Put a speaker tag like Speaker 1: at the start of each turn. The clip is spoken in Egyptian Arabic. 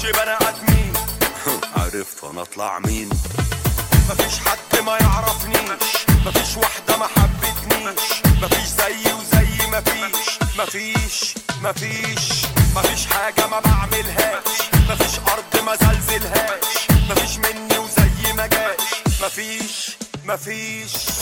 Speaker 1: بني ادمين عرفت انا اطلع مين مفيش حد ما يعرفنيش مفيش واحدة ما حبتنيش مفيش زيي وزي مفيش مفيش مفيش مفيش حاجة ما بعملهاش مفيش أرض ما زلزلهاش مفيش مني وزي ما جاش مفيش مفيش